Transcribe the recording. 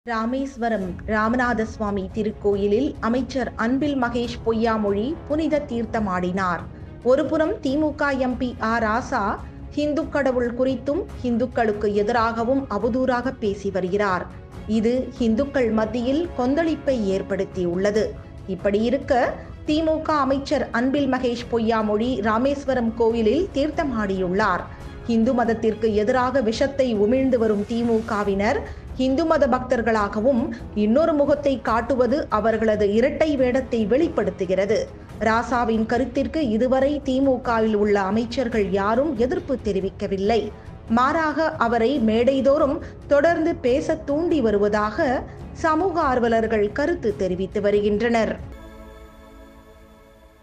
ராமேஸ்வரம் ராமநாத சுவாமி திருக்கோயிலில் அமைச்சர் அன்பில் மகேஷ் பொய்யாமொழி புனித தீர்த்தமாடினார் ஒருபுறம் திமுக எம்பி ஆ ராசா ஹிந்து கடவுள் குறித்தும் இந்துக்களுக்கு எதிராகவும் அவதூறாக பேசி வருகிறார் இது இந்துக்கள் மத்தியில் கொந்தளிப்பை ஏற்படுத்தியுள்ளது இப்படி இருக்க திமுக அமைச்சர் அன்பில் மகேஷ் பொய்யாமொழி ராமேஸ்வரம் கோயிலில் தீர்த்தமாடியுள்ளார் இந்து மதத்திற்கு எதிராக விஷத்தை உமிழ்ந்து வரும் திமுகவினர் இந்து மத பக்தர்களாகவும் இன்னொரு முகத்தை காட்டுவது அவர்களது இரட்டை வேடத்தை வெளிப்படுத்துகிறது ராசாவின் கருத்திற்கு இதுவரை திமுகவில் உள்ள அமைச்சர்கள் யாரும் எதிர்ப்பு தெரிவிக்கவில்லை மாறாக அவரை மேடைதோறும் தொடர்ந்து பேச தூண்டி வருவதாக சமூக ஆர்வலர்கள் கருத்து தெரிவித்து வருகின்றனர்